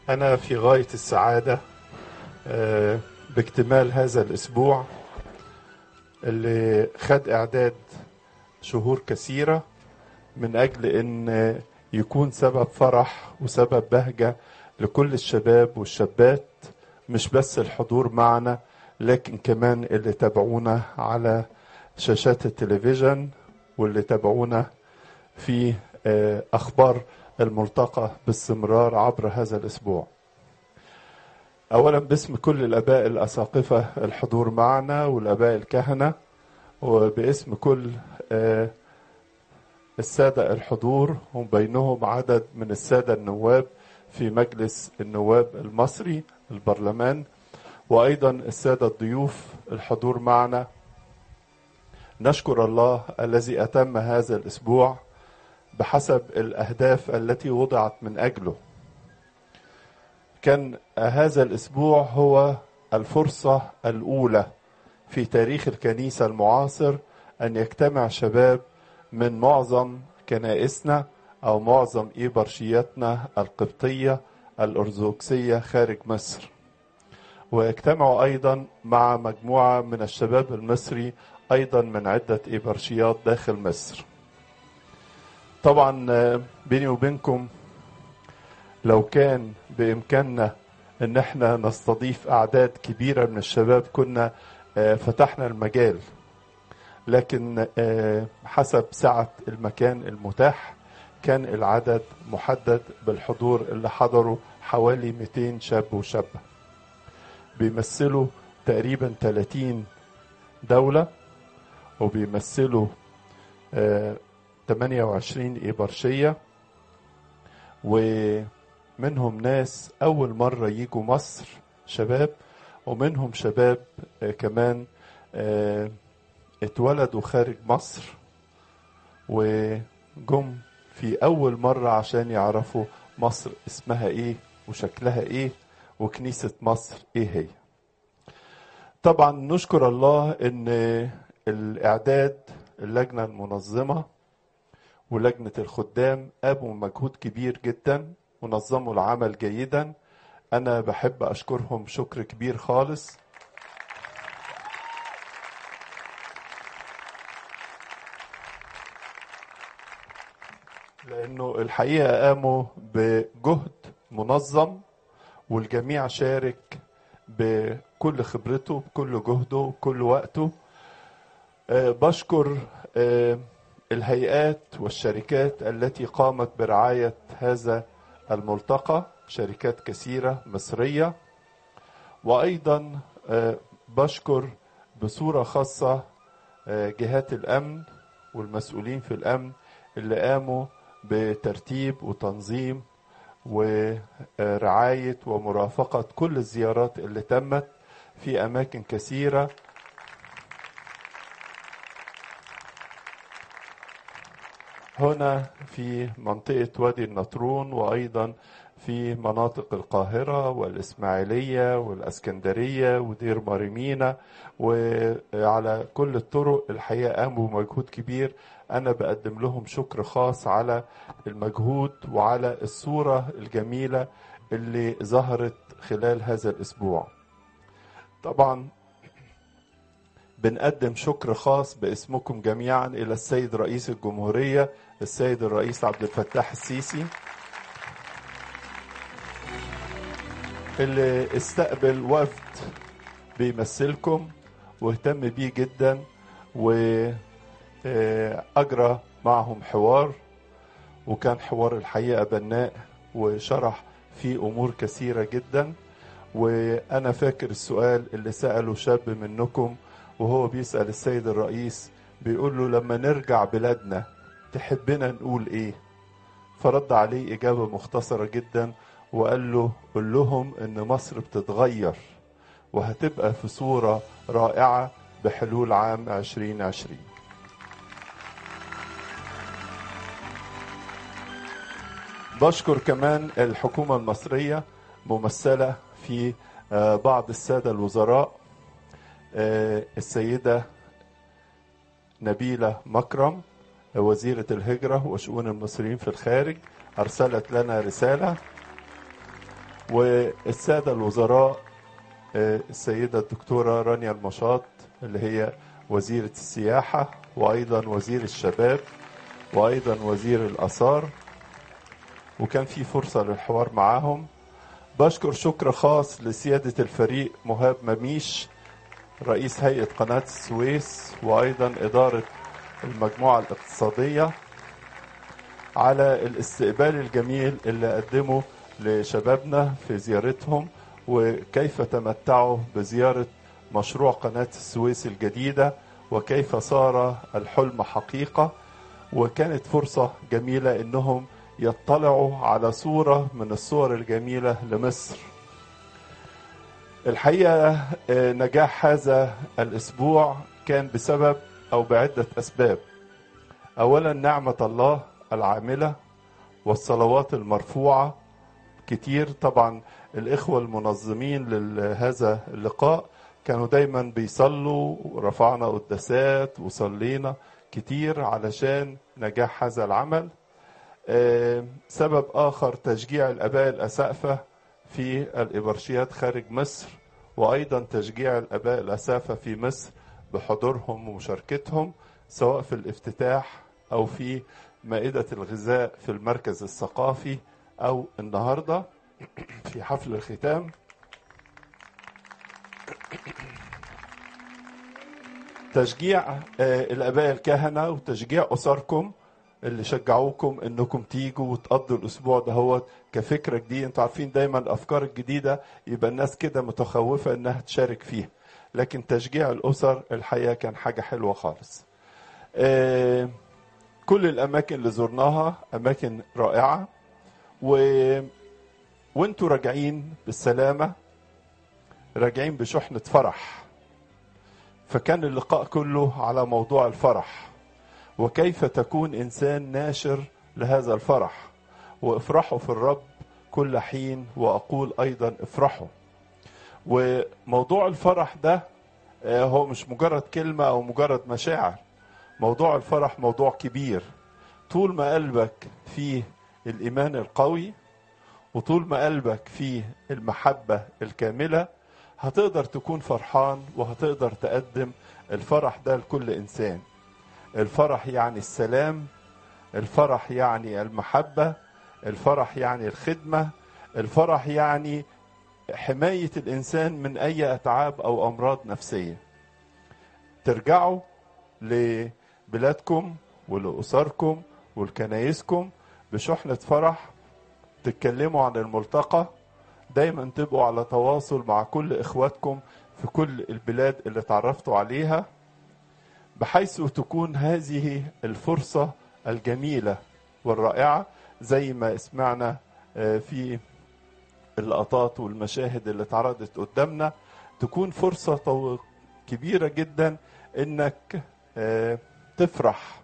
أنا في غاية السعادة آه، باكتمال هذا الأسبوع اللي خد إعداد شهور كثيرة من أجل أن يكون سبب فرح وسبب بهجة لكل الشباب والشابات مش بس الحضور معنا لكن كمان اللي تابعونا على شاشات التلفزيون واللي تابعونا في آه، أخبار الملتقى باستمرار عبر هذا الأسبوع أولا باسم كل الآباء الأساقفة الحضور معنا والآباء الكهنة وباسم كل آه، السادة الحضور وبينهم عدد من السادة النواب في مجلس النواب المصري البرلمان وأيضا السادة الضيوف الحضور معنا نشكر الله الذي أتم هذا الأسبوع بحسب الأهداف التي وضعت من أجله كان هذا الأسبوع هو الفرصة الأولى في تاريخ الكنيسة المعاصر أن يجتمع شباب من معظم كنائسنا أو معظم إيبرشياتنا القبطية الأرثوذكسية خارج مصر ويجتمعوا أيضا مع مجموعة من الشباب المصري أيضا من عدة إيبرشيات داخل مصر طبعا آه، بيني وبينكم لو كان بإمكاننا إن احنا نستضيف أعداد كبيرة من الشباب كنا آه، فتحنا المجال لكن آه، حسب سعة المكان المتاح كان العدد محدد بالحضور اللي حضروا حوالي 200 شاب وشابة بيمثلوا تقريبا 30 دولة وبيمثلوا آه، 28 إيبرشية ومنهم ناس أول مرة يجوا مصر شباب ومنهم شباب آه، كمان آه، اتولدوا خارج مصر وجم في أول مرة عشان يعرفوا مصر اسمها إيه وشكلها إيه وكنيسة مصر إيه هي طبعا نشكر الله ان الاعداد اللجنه المنظمه ولجنه الخدام قاموا مجهود كبير جدا ونظموا العمل جيدا انا بحب اشكرهم شكر كبير خالص لانه الحقيقه قاموا بجهد منظم والجميع شارك بكل خبرته بكل جهده بكل وقته آه، بشكر آه، الهيئات والشركات التي قامت برعاية هذا الملتقى شركات كثيرة مصرية وأيضا آه، بشكر بصورة خاصة آه، جهات الأمن والمسؤولين في الأمن اللي قاموا بترتيب وتنظيم ورعاية ومرافقة كل الزيارات اللي تمت في أماكن كثيرة هنا في منطقة وادي النطرون وأيضا في مناطق القاهرة والإسماعيلية والأسكندرية ودير ماريمينا وعلى كل الطرق الحقيقة قاموا بمجهود كبير أنا بقدم لهم شكر خاص على المجهود وعلى الصورة الجميلة اللي ظهرت خلال هذا الأسبوع طبعا بنقدم شكر خاص باسمكم جميعا إلى السيد رئيس الجمهورية السيد الرئيس عبد الفتاح السيسي اللي استقبل وفد بيمثلكم واهتم بيه جدا وأجرى معهم حوار وكان حوار الحقيقة بناء وشرح فيه أمور كثيرة جدا وأنا فاكر السؤال اللي سأله شاب منكم وهو بيسأل السيد الرئيس بيقول له لما نرجع بلادنا تحبنا نقول ايه فرد عليه إجابة مختصرة جدا وقال له قل لهم إن مصر بتتغير وهتبقى في صورة رائعة بحلول عام 2020 بشكر كمان الحكومة المصرية ممثلة في آه، بعض السادة الوزراء آه، السيدة نبيلة مكرم وزيرة الهجرة وشؤون المصريين في الخارج أرسلت لنا رسالة والسادة الوزراء آه، السيدة الدكتورة رانيا المشاط اللي هي وزيرة السياحة وأيضا وزير الشباب وأيضا وزير الآثار وكان في فرصة للحوار معاهم بشكر شكر خاص لسيادة الفريق مهاب مميش رئيس هيئة قناة السويس وأيضا إدارة المجموعة الاقتصادية على الاستقبال الجميل اللي قدمه لشبابنا في زيارتهم وكيف تمتعوا بزيارة مشروع قناة السويس الجديدة وكيف صار الحلم حقيقة وكانت فرصة جميلة انهم يطلعوا على صورة من الصور الجميلة لمصر الحقيقة آه، نجاح هذا الأسبوع كان بسبب أو بعدة أسباب أولا نعمة الله العاملة والصلوات المرفوعة كتير طبعا الإخوة المنظمين لهذا اللقاء كانوا دايما بيصلوا ورفعنا قداسات وصلينا كتير علشان نجاح هذا العمل آه، سبب آخر تشجيع الآباء الأسقفة في الإبرشيات خارج مصر وأيضا تشجيع الآباء الأسقفة في مصر بحضورهم ومشاركتهم سواء في الافتتاح أو في مائدة الغذاء في المركز الثقافي أو النهاردة في حفل الختام تشجيع آه، الآباء الكهنة وتشجيع أسركم اللي شجعوكم انكم تيجوا وتقضوا الاسبوع ده هو كفكره جديده انتوا عارفين دايما الافكار الجديده يبقى الناس كده متخوفه انها تشارك فيها لكن تشجيع الاسر الحقيقه كان حاجه حلوه خالص آه، كل الاماكن اللي زرناها اماكن رائعه و وانتوا راجعين بالسلامه راجعين بشحنه فرح فكان اللقاء كله على موضوع الفرح وكيف تكون انسان ناشر لهذا الفرح وافرحوا في الرب كل حين واقول ايضا افرحوا وموضوع الفرح ده آه، هو مش مجرد كلمه او مجرد مشاعر موضوع الفرح موضوع كبير طول ما قلبك فيه الايمان القوي وطول ما قلبك فيه المحبه الكامله هتقدر تكون فرحان وهتقدر تقدم الفرح ده لكل انسان الفرح يعني السلام الفرح يعني المحبة الفرح يعني الخدمة الفرح يعني حماية الإنسان من أي أتعاب أو أمراض نفسية ترجعوا لبلادكم ولأسركم ولكنايسكم بشحنة فرح تتكلموا عن الملتقى دايما تبقوا على تواصل مع كل إخواتكم في كل البلاد اللي تعرفتوا عليها بحيث تكون هذه الفرصة الجميلة والرائعة زي ما سمعنا آه، في اللقطات والمشاهد اللي اتعرضت قدامنا تكون فرصة طو- كبيرة جدا انك آه، تفرح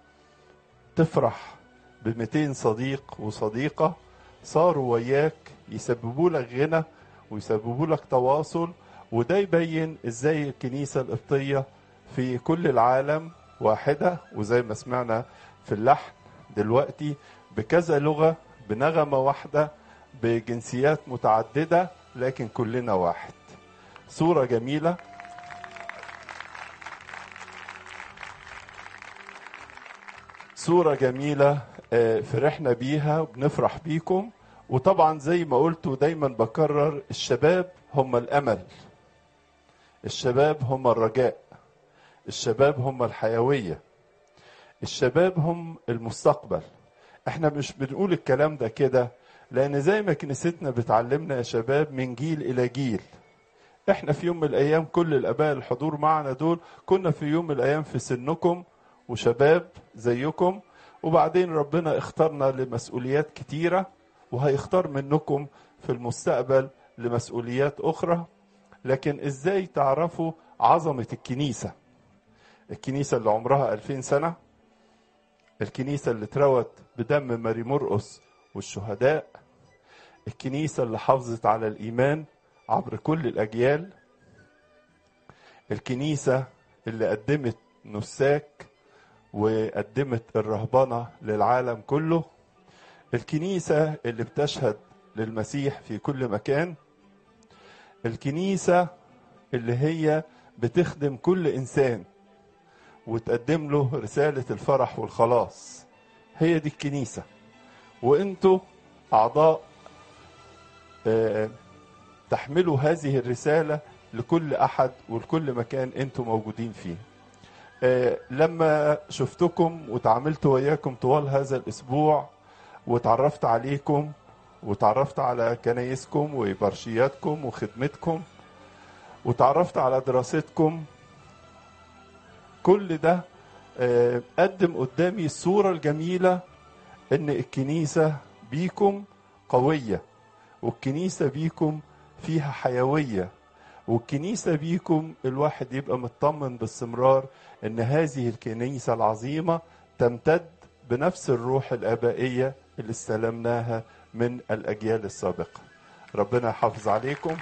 تفرح ب 200 صديق وصديقة صاروا وياك يسببوا لك غنى ويسببوا لك تواصل وده يبين ازاي الكنيسة القبطية في كل العالم واحدة وزي ما سمعنا في اللحن دلوقتي بكذا لغة بنغمة واحدة بجنسيات متعددة لكن كلنا واحد صورة جميلة صورة جميلة آه، فرحنا بيها وبنفرح بيكم وطبعا زي ما قلت ودايما بكرر الشباب هم الأمل الشباب هم الرجاء الشباب هم الحيوية الشباب هم المستقبل احنا مش بنقول الكلام ده كده لان زي ما كنيستنا بتعلمنا يا شباب من جيل الى جيل احنا في يوم من الايام كل الاباء الحضور معنا دول كنا في يوم من الايام في سنكم وشباب زيكم وبعدين ربنا اختارنا لمسؤوليات كتيرة وهيختار منكم في المستقبل لمسؤوليات اخرى لكن ازاي تعرفوا عظمة الكنيسة الكنيسة اللي عمرها 2000 سنة الكنيسة اللي اتروت بدم ماري مرقس والشهداء الكنيسة اللي حافظت على الإيمان عبر كل الأجيال الكنيسة اللي قدمت نساك وقدمت الرهبنة للعالم كله الكنيسة اللي بتشهد للمسيح في كل مكان الكنيسة اللي هي بتخدم كل إنسان وتقدم له رسالة الفرح والخلاص هي دي الكنيسة وانتوا أعضاء آه، تحملوا هذه الرسالة لكل أحد ولكل مكان انتوا موجودين فيه آه، لما شفتكم وتعاملت وياكم طوال هذا الأسبوع وتعرفت عليكم وتعرفت على كنايسكم وإبرشياتكم وخدمتكم وتعرفت على دراستكم كل ده آه، قدم قدامي الصورة الجميلة إن الكنيسة بيكم قوية والكنيسة بيكم فيها حيوية والكنيسة بيكم الواحد يبقى مطمن باستمرار إن هذه الكنيسة العظيمة تمتد بنفس الروح الآبائية اللي استلمناها من الأجيال السابقة ربنا يحافظ عليكم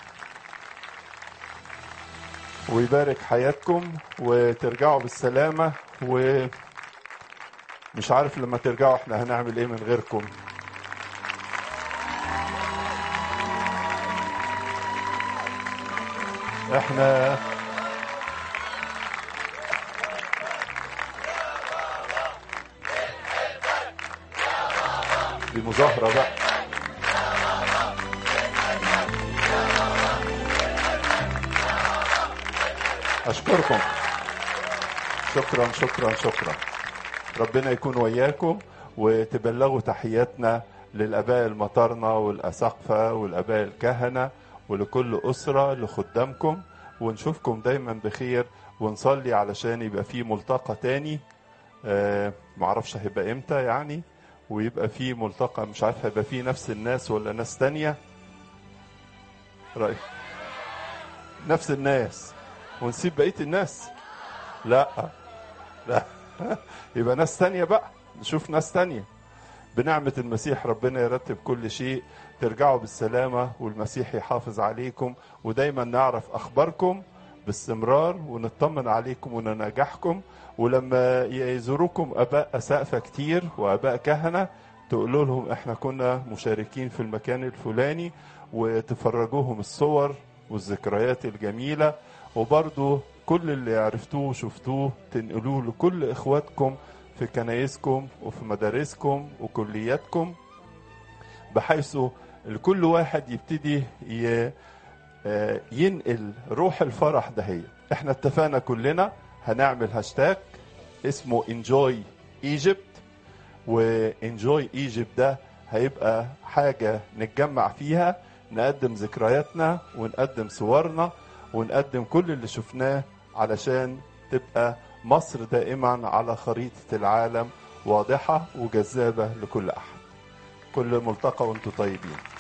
ويبارك حياتكم وترجعوا بالسلامة ومش عارف لما ترجعوا احنا هنعمل ايه من غيركم احنا دي مظاهرة بقى أشكركم شكرا شكرا شكرا ربنا يكون وياكم وتبلغوا تحياتنا للآباء المطارنة والأساقفة والآباء الكهنة ولكل أسرة لخدامكم ونشوفكم دايما بخير ونصلي علشان يبقى في ملتقى تاني آه معرفش هيبقى امتى يعني ويبقى في ملتقى مش عارف هيبقى فيه نفس الناس ولا ناس تانية رأي نفس الناس ونسيب بقية الناس لا لا يبقى ناس تانية بقى نشوف ناس تانية بنعمة المسيح ربنا يرتب كل شيء ترجعوا بالسلامة والمسيح يحافظ عليكم ودايما نعرف أخباركم باستمرار ونطمن عليكم وننجحكم ولما يزوروكم أباء أسقفة كتير وأباء كهنة تقولوا لهم احنا كنا مشاركين في المكان الفلاني وتفرجوهم الصور والذكريات الجميلة وبرضو كل اللي عرفتوه وشفتوه تنقلوه لكل اخواتكم في كنايسكم وفي مدارسكم وكلياتكم بحيث كل واحد يبتدي ي- آه، ينقل روح الفرح دهيت احنا اتفقنا كلنا هنعمل هاشتاج اسمه انجوي ايجيبت وانجوي ايجيبت ده هيبقى حاجة نتجمع فيها نقدم ذكرياتنا ونقدم صورنا ونقدم كل اللي شفناه علشان تبقى مصر دائما على خريطة العالم واضحة وجذابة لكل أحد كل ملتقى وانتم طيبين